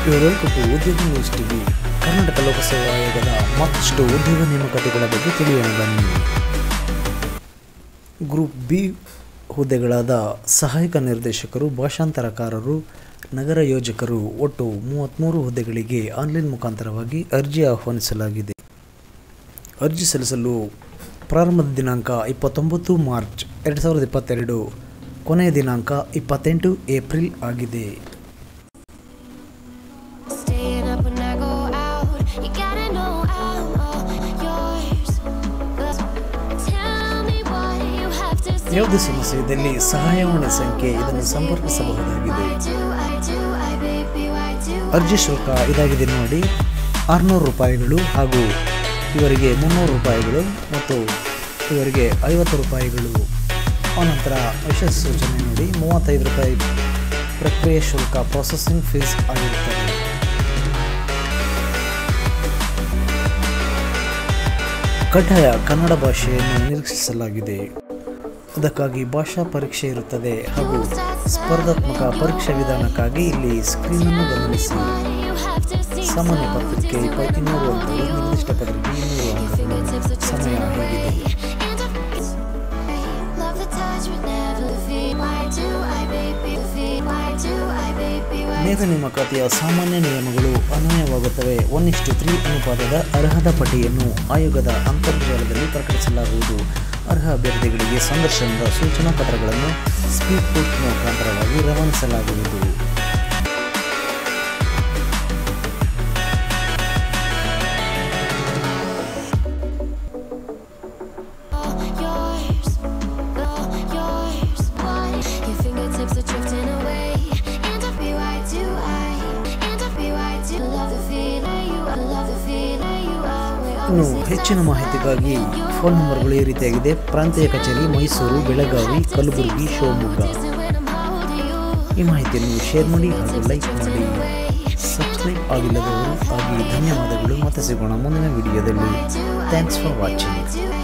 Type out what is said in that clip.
Welcome to Udyoga news TV Karnataka ಲೋಕಸೇವಾ ಆಯೋಗದ ಮತ್ತಷ್ಟು ಉದ್ಯೋಗ ನೇಮಕಾತಿಗಳ ಬಗ್ಗೆ ತಿಳಿಯೋಣ ಬನ್ನಿ ಗ್ರೂಪ್ ಬಿ ಹುದ್ದೆಗಳಾದ ಸಹಾಯಕ ನಿರ್ದೇಶಕರು ಭಾಷಾಂತರಕಾರರು ನಗರ ಯೋಜಕರು ಒಟ್ಟು ಮೂವತ್ತ್ಮೂರು ಹುದ್ದೆಗಳಿಗೆ ಆನ್ಲೈನ್ ಮುಖಾಂತರವಾಗಿ ಅರ್ಜಿ ಆಹ್ವಾನಿಸಲಾಗಿದೆ ಅರ್ಜಿ ಸಲ್ಲಿಸಲು ಪ್ರಾರಂಭದ ದಿನಾಂಕ ಇಪ್ಪತ್ತೊಂಬತ್ತು ಮಾರ್ಚ್ ಎರಡು ಸಾವಿರದ ಇಪ್ಪತ್ತೆರಡು ಕೊನೆಯ ದಿನಾಂಕ ಇಪ್ಪತ್ತೆಂಟು ಏಪ್ರಿಲ್ ಆಗಿದೆ Staying up when I go out. You gotta know I'm all yours. Tell me what you have to say. ಯಾವುದೇ ಸಮಸ್ಯೆ ಇದ್ದಲ್ಲಿ ಸಹಾಯವಾಣಿ ಸಂಖ್ಯೆ ಇದನ್ನು ಸಂಪರ್ಕಿಸಬಹುದಾಗಿದೆ Why do I do I baby why do ಅರ್ಜಿ ಶುಲ್ಕ ಇದಾಗಿದೆ ನೋಡಿ ಆರುನೂರು ರೂಪಾಯಿಗಳು ಹಾಗೂ ಇವರಿಗೆ ಮುನ್ನೂರು ರೂಪಾಯಿಗಳು ಮತ್ತು ಇವರಿಗೆ ಐವತ್ತು ರೂಪಾಯಿಗಳು ಆನಂತರ ವಿಶೇಷ ಸೂಚನೆ ನೋಡಿ ಮೂವತ್ತೈದು ರೂಪಾಯಿ ಪ್ರಕ್ರಿಯೆ ಶುಲ್ಕ ಪ್ರೊಸೆಸಿಂಗ್ ಫೀಸ್ ಆಗಿರುತ್ತದೆ ಕಡ್ಡಾಯ ಕನ್ನಡ ಭಾಷೆಯನ್ನು ನಿರೀಕ್ಷಿಸಲಾಗಿದೆ ಅದಕ್ಕಾಗಿ ಭಾಷಾ ಪರೀಕ್ಷೆ ಇರುತ್ತದೆ ಹಾಗೂ ಸ್ಪರ್ಧಾತ್ಮಕ ಪರೀಕ್ಷಾ ವಿಧಾನಕ್ಕಾಗಿ ಇಲ್ಲಿ ಸ್ಕ್ರೀನನ್ನು ಗಮನಿಸಿ you have to see ಸಾಮಾನ್ಯ ಪತ್ರಿಕೆ ಇಪ್ಪ ಇನ್ನೂರು ಅಂಕಗಳು ನಿರ್ದಿಷ್ಟ ಪತ್ರಿಕೆ ಇನ್ನೂರು ಅಂಕಗಳು ಸಮಯ ಹೇಗಿದೆ Love the touch but never the feel Why do I baby feel Why do I baby why ನೇರ ನೇಮಕಾತಿಯ ಸಾಮಾನ್ಯ ನಿಯಮಗಳು ಅನ್ವಯವಾಗುತ್ತವೆ ಒನ್ ಇಷ್ಟು ತ್ರೀ ಅನುಪಾತದ ಅರ್ಹತಾ ಪಟ್ಟಿಯನ್ನು ಆಯೋಗದ ಅಂತರ್ಜಾಲದಲ್ಲಿ ಪ್ರಕಟಿಸಲಾಗುವುದು ಅರ್ಹ ಅಭ್ಯರ್ಥಿಗಳಿಗೆ ಸಂದರ್ಶನದ ಸೂಚನಾ ಪತ್ರಗಳನ್ನು ಸ್ಪೀಡ್ ಪೋಸ್ಟ್ ಮುಖಾಂತರವಾಗಿ ರವಾನಿಸಲಾಗುವುದು all yours all yours Why your fingertips are drifting away And I feel why do I And I feel why do I love the feeling you I love the feeling you always ಇನ್ನು ಹೆಚ್ಚಿನ ಮಾಹಿತಿಗಾಗಿ phone ನಂಬರ್ಗಳು ಈ ರೀತಿಯಾಗಿದೆ ಪ್ರಾಂತೀಯ ಕಚೇರಿ Mysuru Belagavi Kalaburagi Shivamogga when I'm holding you ಈ ಮಾಹಿತಿಯನ್ನು share ಮಾಡಿ ಹಾಗೂ ಲೈಕ್ ಮಾಡಿ ಸಬ್ಸ್ಕ್ರೈಬ್ ಆಗಿಲ್ಲದವರು ಆಗಿ ಧನ್ಯವಾದಗಳು ಮತ್ತೆ ಸಿಗೋಣ ಮುಂದಿನ ವಿಡಿಯೋದಲ್ಲಿ ಥ್ಯಾಂಕ್ಸ್ ಫಾರ್ ವಾಚಿಂಗ್ do